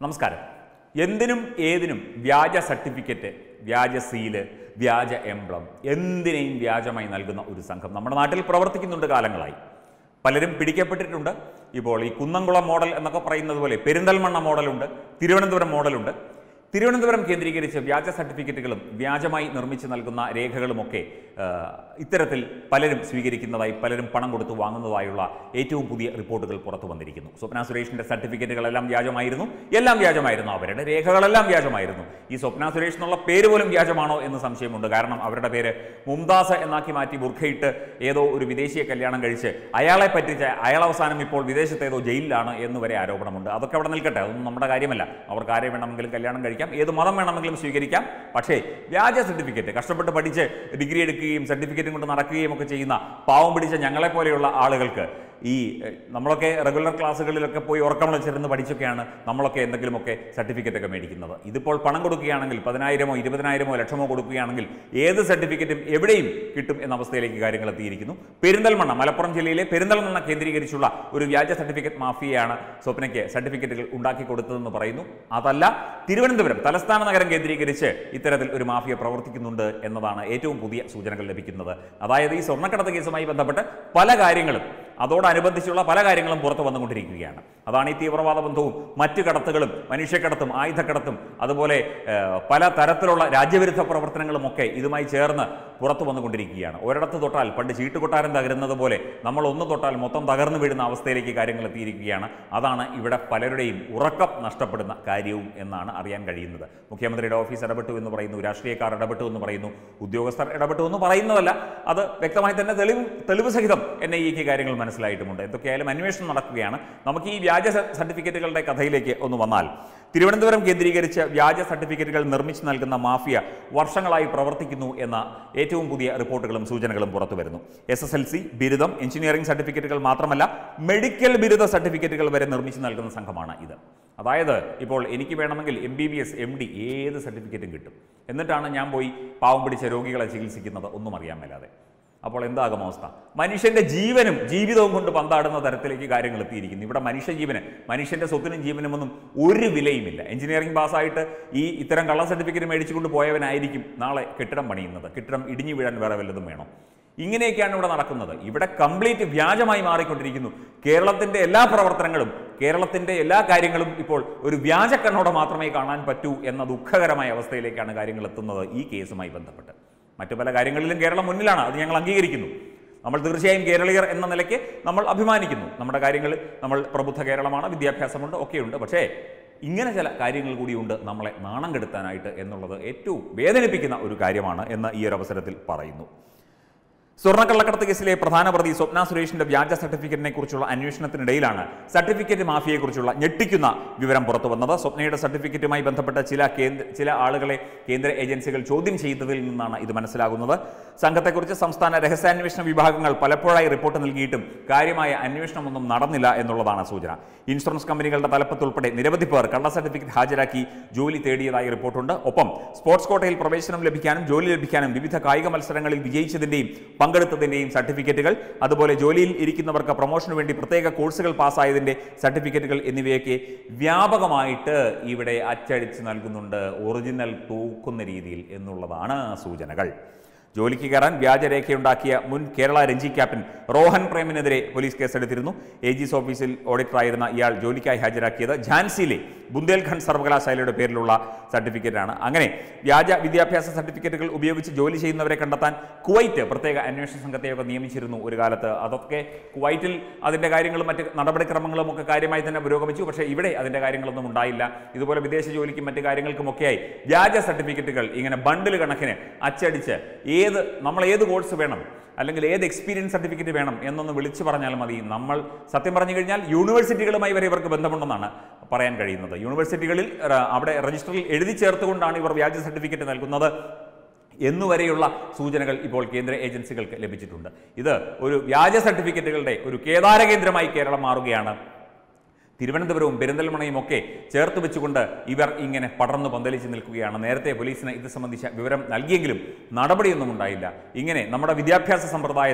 നമസ്കാരം എന്തിനും ഏതിനും വ്യാജ സർട്ടിഫിക്കറ്റ് വ്യാജ സീല് വ്യാജ എംബ്ലം എന്തിനേയും വ്യാജമായി നൽകുന്ന ഒരു സംഘം നമ്മുടെ നാട്ടിൽ പ്രവർത്തിക്കുന്നുണ്ട് കാലങ്ങളായി പലരും പിടിക്കപ്പെട്ടിട്ടുണ്ട് ഇപ്പോൾ ഈ കുന്നംകുളം മോഡൽ എന്നൊക്കെ പറയുന്നത് പോലെ പെരിന്തൽമണ്ണ മോഡലുണ്ട് തിരുവനന്തപുരം മോഡലുണ്ട് തിരുവനന്തപുരം കേന്ദ്രീകരിച്ച് വ്യാജ സർട്ടിഫിക്കറ്റുകളും വ്യാജമായി നിർമ്മിച്ച് നൽകുന്ന രേഖകളുമൊക്കെ ആ, ഇത്തരത്തിൽ പലരും സ്വീകരിക്കുന്നതായി പലരും പണം കൊടുത്ത് വാങ്ങുന്നതായുള്ള ഏറ്റവും പുതിയ റിപ്പോർട്ടുകൾ പുറത്തു വന്നിരിക്കുന്നു സ്വപ്ന സുരേഷിന്റെ സർട്ടിഫിക്കറ്റുകളെല്ലാം വ്യാജമായിരുന്നു എല്ലാം വ്യാജമായിരുന്നു അവരുടെ രേഖകളെല്ലാം വ്യാജമായിരുന്നു ഈ സ്വപ്ന സുരേഷ് എന്നുള്ള പേര് പോലും വ്യാജമാണോ എന്ന് സംശയമുണ്ട് കാരണം അവരുടെ പേര് മുംതാസ് എന്നാക്കി മാറ്റി ബുർഖയിട്ട് ഏതോ ഒരു വിദേശിയെ കല്യാണം കഴിച്ച് അയാളെ പറ്റിച്ച് അയാൾ അവസാനം ഇപ്പോൾ വിദേശത്ത് ഏതോ ജയിലിലാണ് എന്ന് വരെ ആരോപണമുണ്ട് അതൊക്കെ അവിടെ നിൽക്കട്ടെ അതൊന്നും നമ്മുടെ കാര്യമല്ല അവർക്ക് ആരെ വേണമെങ്കിലും കല്യാണം കഴിക്കാം ഏത് മതം വേണമെങ്കിലും സ്വീകരിക്കാം പക്ഷേ വ്യാജ സർട്ടിഫിക്കറ്റ് കഷ്ടപ്പെട്ട് പഠിച്ച് ഡിഗ്രി എടുക്കുകയും സർട്ടിഫിക്കറ്റും കൊണ്ട് നടക്കുകയും ഒക്കെ ചെയ്യുന്ന പാവം പിടിച്ച ഞങ്ങളെ പോലെയുള്ള ആളുകൾക്ക് ഈ എഹ്, നമ്മളൊക്കെ റെഗുലർ ക്ലാസ്സുകളിലൊക്കെ പോയി ഉറക്കം വിളിച്ചിരുന്ന് പഠിച്ചൊക്കെയാണ് നമ്മളൊക്കെ എന്തെങ്കിലുമൊക്കെ സർട്ടിഫിക്കറ്റ് ഒക്കെ മേടിക്കുന്നത് ഇതിപ്പോൾ പണം കൊടുക്കുകയാണെങ്കിൽ പതിനായിരമോ ഇരുപതിനായിരമോ ലക്ഷമോ കൊടുക്കുകയാണെങ്കിൽ ഏത് സർട്ടിഫിക്കറ്റും എവിടെയും കിട്ടും എന്ന അവസ്ഥയിലേക്ക് കാര്യങ്ങൾ എത്തിയിരിക്കുന്നു പെരിന്തൽമണ്ണ മലപ്പുറം ജില്ലയിലെ പെരിന്തൽമണ്ണ കേന്ദ്രീകരിച്ചുള്ള ഒരു വ്യാജ സർട്ടിഫിക്കറ്റ് മാഫിയയാണ് സ്വപ്നയ്ക്ക് സർട്ടിഫിക്കറ്റുകൾ ഉണ്ടാക്കി കൊടുത്തതെന്ന് പറയുന്നു അതല്ല തിരുവനന്തപുരം തലസ്ഥാന നഗരം കേന്ദ്രീകരിച്ച് ഇത്തരത്തിൽ ഒരു മാഫിയ പ്രവർത്തിക്കുന്നുണ്ട് എന്നതാണ് ഏറ്റവും പുതിയ സൂചനകൾ ലഭിക്കുന്നത് അതായത് ഈ സ്വർണ്ണക്കടത്ത് കേസുമായി ബന്ധപ്പെട്ട് പല കാര്യങ്ങളും അതോടനുബന്ധിച്ചുള്ള പല കാര്യങ്ങളും പുറത്തു വന്നുകൊണ്ടിരിക്കുകയാണ് അതാണ് ഈ തീവ്രവാദ ബന്ധവും മറ്റു കടത്തുകളും മനുഷ്യക്കടത്തും ആയുധക്കടത്തും അതുപോലെ ഏഹ്, പല തരത്തിലുള്ള രാജ്യവിരുദ്ധ പ്രവർത്തനങ്ങളും ഒക്കെ ഇതുമായി ചേർന്ന് പുറത്തു വന്നുകൊണ്ടിരിക്കുകയാണ് ഒരിടത്ത് തൊട്ടാൽ പണ്ട് ചീട്ടുകൊട്ടാരം തകരുന്നത് പോലെ നമ്മൾ ഒന്ന് തൊട്ടാൽ മൊത്തം തകർന്നു വീഴുന്ന അവസ്ഥയിലേക്ക് കാര്യങ്ങൾ എത്തിയിരിക്കുകയാണ് അതാണ് ഇവിടെ പലരുടെയും ഉറക്കം നഷ്ടപ്പെടുന്ന കാര്യവും എന്നാണ് അറിയാൻ കഴിയുന്നത് മുഖ്യമന്ത്രിയുടെ ഓഫീസ് ഇടപെട്ടു എന്ന് പറയുന്നു രാഷ്ട്രീയക്കാർ ഇടപെട്ടു എന്ന് പറയുന്നു ഉദ്യോഗസ്ഥർ ഇടപെട്ടു എന്ന് പറയുന്നതല്ല അത് വ്യക്തമായി തന്നെ തെളിവ് തെളിവ് സഹിതം എൻ ഐ എക്ക് കാര്യങ്ങൾ മനസ്സിലായിട്ടുമുണ്ട് എന്തൊക്കെയായാലും അന്വേഷണം നടക്കുകയാണ് നമുക്ക് ഈ വ്യാജ സ- സർട്ടിഫിക്കറ്റുകളുടെ കഥയിലേക്ക് ഒന്ന് വന്നാൽ തിരുവനന്തപുരം കേന്ദ്രീകരിച്ച് വ്യാജ സർട്ടിഫിക്കറ്റുകൾ നിർമ്മിച്ചു നൽകുന്ന മാഫിയ വർഷങ്ങളായി പ്രവർത്തിക്കുന്നു എന്ന ഏറ്റവും പുതിയ റിപ്പോർട്ടുകളും സൂചനകളും പുറത്തു വരുന്നു എസ് എസ് എൽ സി ബിരുദം എഞ്ചിനീയറിംഗ് സർട്ടിഫിക്കറ്റുകൾ മാത്രമല്ല മെഡിക്കൽ ബിരുദ സർട്ടിഫിക്കറ്റുകൾ വരെ നിർമ്മിച്ചു നൽകുന്ന സംഘമാണ് ഇത് അതായത് ഇപ്പോൾ എനിക്ക് വേണമെങ്കിൽ M B B S M D ഏത് സർട്ടിഫിക്കറ്റും കിട്ടും എന്നിട്ടാണ് ഞാൻ പോയി പാവം പിടിച്ച രോഗികളെ ചികിത്സിക്കുന്നത് ഒന്നും അറിയാൻ മേലാതെ അപ്പോൾ എന്താകും അവസ്ഥ മനുഷ്യന്റെ ജീവനും ജീവിതവും കൊണ്ട് പന്താടുന്ന തരത്തിലേക്ക് കാര്യങ്ങൾ എത്തിയിരിക്കുന്നു ഇവിടെ മനുഷ്യജീവന് മനുഷ്യന്റെ സ്വത്തിനും ജീവനും ഒന്നും ഒരു വിലയുമില്ല എഞ്ചിനീയറിംഗ് പാസ്സായിട്ട് ഈ ഇത്തരം കള്ള സർട്ടിഫിക്കറ്റ് മേടിച്ചുകൊണ്ട് പോയവനായിരിക്കും നാളെ കെട്ടിടം പണിയുന്നത് കെട്ടിടം ഇടിഞ്ഞു വീഴാൻ വേറെ വല്ലതും വേണം ഇങ്ങനെയൊക്കെയാണ് ഇവിടെ നടക്കുന്നത് ഇവിടെ കംപ്ലീറ്റ് വ്യാജമായി മാറിക്കൊണ്ടിരിക്കുന്നു കേരളത്തിന്റെ എല്ലാ പ്രവർത്തനങ്ങളും കേരളത്തിന്റെ എല്ലാ കാര്യങ്ങളും ഇപ്പോൾ ഒരു വ്യാജക്കണ്ണോടെ മാത്രമേ കാണാൻ പറ്റൂ എന്ന ദുഃഖകരമായ അവസ്ഥയിലേക്കാണ് കാര്യങ്ങൾ എത്തുന്നത് ഈ കേസുമായി ബന്ധപ്പെട്ട് മറ്റു പല കാര്യങ്ങളിലും കേരളം മുന്നിലാണ് അത് ഞങ്ങൾ അംഗീകരിക്കുന്നു നമ്മൾ തീർച്ചയായും കേരളീയർ എന്ന നിലയ്ക്ക് നമ്മൾ അഭിമാനിക്കുന്നു നമ്മുടെ കാര്യങ്ങളിൽ നമ്മൾ പ്രബുദ്ധ കേരളമാണ് വിദ്യാഭ്യാസമുണ്ട് ഒക്കെയുണ്ട് പക്ഷേ ഇങ്ങനെ ചില കാര്യങ്ങൾ കൂടിയുണ്ട് നമ്മളെ നാണം കെടുത്താനായിട്ട് എന്നുള്ളത് ഏറ്റവും വേദനിപ്പിക്കുന്ന ഒരു കാര്യമാണ് എന്ന് ഈ ഒരു അവസരത്തിൽ പറയുന്നു സ്വർണ്ണക്കള്ളക്കടത്ത് കേസിലെ പ്രധാന പ്രതി സ്വപ്ന സുരേഷിന്റെ വ്യാജ സർട്ടിഫിക്കറ്റിനെ കുറിച്ചുള്ള അന്വേഷണത്തിനിടയിലാണ് സർട്ടിഫിക്കറ്റ് മാഫിയെക്കുറിച്ചുള്ള ഞെട്ടിക്കുന്ന വിവരം പുറത്തു വന്നത് സ്വപ്നയുടെ സർട്ടിഫിക്കറ്റുമായി ബന്ധപ്പെട്ട ചില കേന്ദ്ര ചില ആളുകളെ കേന്ദ്ര ഏജൻസികൾ ചോദ്യം ചെയ്തതിൽ നിന്നാണ് ഇത് മനസ്സിലാകുന്നത് സംഘത്തെക്കുറിച്ച് സംസ്ഥാന രഹസ്യാന്വേഷണ വിഭാഗങ്ങൾ പലപ്പോഴായി റിപ്പോർട്ട് നൽകിയിട്ടും കാര്യമായ അന്വേഷണമൊന്നും നടന്നില്ല എന്നുള്ളതാണ് സൂചന ഇൻഷുറൻസ് കമ്പനികളുടെ തലപ്പത്തുൾപ്പെടെ നിരവധി പേർ കള്ള സർട്ടിഫിക്കറ്റ് ഹാജരാക്കി ജോലി തേടിയതായി റിപ്പോർട്ടുണ്ട് ഒപ്പം സ്പോർട്സ് കോട്ടയിൽ പ്രവേശനം ലഭിക്കാനും ജോലി ലഭിക്കാനും വിവിധ കായിക മത്സരങ്ങളിൽ വിജയിച്ചതിന്റെയും പങ്കെടുത്തതിന്റെയും സർട്ടിഫിക്കറ്റുകൾ അതുപോലെ ജോലിയിൽ ഇരിക്കുന്നവർക്ക് പ്രൊമോഷന് വേണ്ടി പ്രത്യേക കോഴ്സുകൾ പാസ്സായതിന്റെ സർട്ടിഫിക്കറ്റുകൾ എന്നിവയൊക്കെ വ്യാപകമായിട്ട് ഇവിടെ അച്ചടിച്ച് നൽകുന്നുണ്ട് ഒറിജിനൽ തൂക്കുന്ന രീതിയിൽ എന്നുള്ളതാണ് സൂചനകൾ ജോലിക്ക് കയറാൻ വ്യാജരേഖയുണ്ടാക്കിയ മുൻ കേരള രഞ്ജി ക്യാപ്റ്റൻ റോഹൻ പ്രേമിനെതിരെ പോലീസ് കേസെടുത്തിരുന്നു എ ജിസ് ഓഫീസിൽ ഓഡിറ്ററായിരുന്ന ഇയാൾ ജോലിക്കായി ഹാജരാക്കിയത് ഝാൻസിയിലെ ബുന്ദേൽഖണ്ഡ് സർവകലാശാലയുടെ പേരിലുള്ള സർട്ടിഫിക്കറ്റാണ് അങ്ങനെ വ്യാജ വിദ്യാഭ്യാസ സർട്ടിഫിക്കറ്റുകൾ ഉപയോഗിച്ച് ജോലി ചെയ്യുന്നവരെ കണ്ടെത്താൻ കുവൈറ്റ് പ്രത്യേക അന്വേഷണ സംഘത്തെയൊക്കെ നിയമിച്ചിരുന്നു ഒരു കാലത്ത് അതൊക്കെ കുവൈറ്റിൽ അതിൻ്റെ കാര്യങ്ങളും മറ്റ് നടപടിക്രമങ്ങളും ഒക്കെ കാര്യമായി തന്നെ പുരോഗമിച്ചു പക്ഷേ ഇവിടെ അതിൻ്റെ കാര്യങ്ങളൊന്നും ഉണ്ടായില്ല ഇതുപോലെ വിദേശ ജോലിക്കും മറ്റ് കാര്യങ്ങൾക്കുമൊക്കെയായി വ്യാജ സർട്ടിഫിക്കറ്റുകൾ ഇങ്ങനെ ബണ്ടിൽ കണക്കിന് അച്ചടിച്ച് ഏത് നമ്മൾ ഏത് കോഴ്സ് വേണം അല്ലെങ്കിൽ ഏത് എക്സ്പീരിയൻസ് സർട്ടിഫിക്കറ്റ് വേണം എന്നൊന്ന് വിളിച്ചു പറഞ്ഞാൽ മതി നമ്മൾ സത്യം പറഞ്ഞു കഴിഞ്ഞാൽ യൂണിവേഴ്സിറ്റികളുമായി വരെ ഇവർക്ക് ബന്ധമുണ്ടെന്നാണ് പറയാൻ കഴിയുന്നത് യൂണിവേഴ്സിറ്റികളിൽ ആ, അവിടെ രജിസ്റ്ററിൽ എഴുതി ചേർത്തുകൊണ്ടാണ് ഇവർ വ്യാജ സർട്ടിഫിക്കറ്റ് നൽകുന്നത് എന്നുവരെയുള്ള സൂചനകൾ ഇപ്പോൾ കേന്ദ്ര ഏജൻസികൾക്ക് ലഭിച്ചിട്ടുണ്ട് ഇത് ഒരു വ്യാജ സർട്ടിഫിക്കറ്റുകളുടെ ഒരു കേദാര കേന്ദ്രമായി കേരളം മാറുകയാണ് തിരുവനന്തപുരവും പെരിന്തൽമണയും ഒക്കെ ചേർത്ത് വെച്ചുകൊണ്ട് ഇവർ ഇങ്ങനെ പടർന്നു പന്തലിച്ച് നിൽക്കുകയാണ് നേരത്തെ പോലീസിന് ഇത് സംബന്ധിച്ച വിവരം നൽകിയെങ്കിലും നടപടിയൊന്നും ഉണ്ടായില്ല ഇങ്ങനെ നമ്മുടെ വിദ്യാഭ്യാസ സമ്പ്രദായത്തെ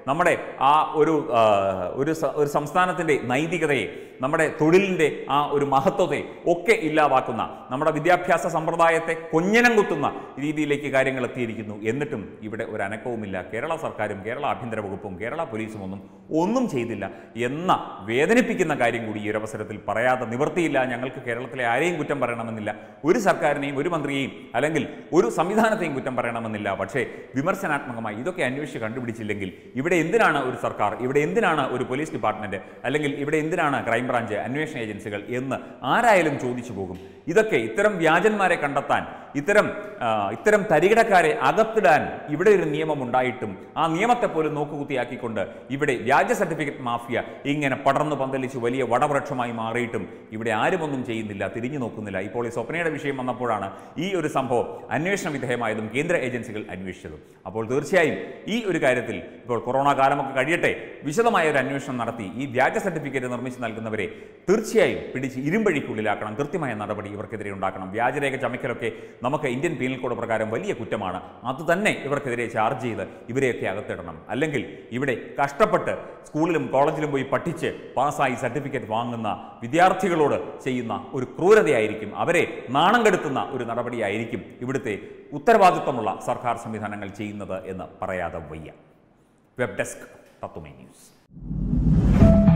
നമ്മുടെ ആ ഒരു ആ, ഒരു സ- ഒരു സംസ്ഥാനത്തിൻ്റെ നൈതികതയെ നമ്മുടെ തൊഴിലിൻ്റെ ആ ഒരു മഹത്വത്തെ ഒക്കെ ഇല്ലാതാക്കുന്ന നമ്മുടെ വിദ്യാഭ്യാസ സമ്പ്രദായത്തെ കൊഞ്ഞനം കുത്തുന്ന രീതിയിലേക്ക് കാര്യങ്ങൾ എത്തിയിരിക്കുന്നു എന്നിട്ടും ഇവിടെ ഒരു അനക്കവുമില്ല കേരള സർക്കാരും കേരള ആഭ്യന്തര വകുപ്പും കേരള പോലീസും ഒന്നും ഒന്നും ചെയ്തില്ല എന്ന വേദനിപ്പിക്കുന്ന കാര്യം കൂടി ഈ ഒരു അവസരത്തിൽ പറയാതെ നിവൃത്തിയില്ല ഞങ്ങൾക്ക് കേരളത്തിലെ ആരെയും കുറ്റം പറയണമെന്നില്ല ഒരു സർക്കാരിനെയും ഒരു മന്ത്രിയെയും അല്ലെങ്കിൽ ഒരു സംവിധാനത്തെയും കുറ്റം പറയണമെന്നില്ല പക്ഷേ വിമർശനാത്മകമായി ഇതൊക്കെ അന്വേഷിച്ച് കണ്ടുപിടിച്ചില്ലെങ്കിൽ ഇവിടെ എന്തിനാണ് ഒരു സർക്കാർ ഇവിടെ എന്തിനാണ് ഒരു പോലീസ് ഡിപ്പാർട്ട്മെന്റ് അല്ലെങ്കിൽ ഇവിടെ എന്തിനാണ് ക്രൈംബ്രാഞ്ച് അന്വേഷണ ഏജൻസികൾ എന്ന് ആരായാലും ചോദിച്ചു പോകും ഇതൊക്കെ ഇത്തരം വ്യാജന്മാരെ കണ്ടെത്താൻ ഇത്തരം ആ, ഇത്തരം തരികിടക്കാരെ അകത്തിടാൻ ഇവിടെ ഒരു നിയമം ഉണ്ടായിട്ടും ആ നിയമത്തെ പോലും നോക്കുകുത്തിയാക്കിക്കൊണ്ട് ഇവിടെ വ്യാജ സർട്ടിഫിക്കറ്റ് മാഫിയ ഇങ്ങനെ പടർന്നു പന്തലിച്ച് വലിയ വടവൃക്ഷമായി മാറിയിട്ടും ഇവിടെ ആരുമൊന്നും ചെയ്യുന്നില്ല തിരിഞ്ഞു നോക്കുന്നില്ല ഇപ്പോൾ ഈ സ്വപ്നയുടെ വിഷയം വന്നപ്പോഴാണ് ഈ ഒരു സംഭവം അന്വേഷണ വിധേയമായതും കേന്ദ്ര ഏജൻസികൾ അന്വേഷിച്ചതും അപ്പോൾ തീർച്ചയായും ഈ ഒരു കാര്യത്തിൽ ഇപ്പോൾ കൊറോണ കാലമൊക്കെ കഴിയട്ടെ വിശദമായ ഒരു അന്വേഷണം നടത്തി ഈ വ്യാജ സർട്ടിഫിക്കറ്റ് നിർമ്മിച്ച് നൽകുന്നവരെ തീർച്ചയായും പിടിച്ച് ഇരുമ്പഴിക്കുള്ളിലാക്കണം കൃത്യമായ നടപടി ഇവർക്കെതിരെ ഉണ്ടാക്കണം വ്യാജരേഖ ചമയ്ക്കലൊക്കെ നമുക്ക് ഇന്ത്യൻ പീനൽ കോഡ് പ്രകാരം വലിയ കുറ്റമാണ് അതുതന്നെ ഇവർക്കെതിരെ ചാർജ് ചെയ്ത് ഇവരെയൊക്കെ അകത്തിടണം അല്ലെങ്കിൽ ഇവിടെ കഷ്ടപ്പെട്ട് സ്കൂളിലും കോളേജിലും പോയി പഠിച്ച് പാസ്സായി സർട്ടിഫിക്കറ്റ് വാങ്ങുന്ന വിദ്യാർത്ഥികളോട് ചെയ്യുന്ന ഒരു ക്രൂരതയായിരിക്കും അവരെ നാണം കെടുത്തുന്ന ഒരു നടപടിയായിരിക്കും ഇവിടുത്തെ ഉത്തരവാദിത്വമുള്ള സർക്കാർ സംവിധാനങ്ങൾ ചെയ്യുന്നത് എന്ന് പറയാതെ വയ്യ വെബ് ഡെസ്ക് തത്വമേ ന്യൂസ്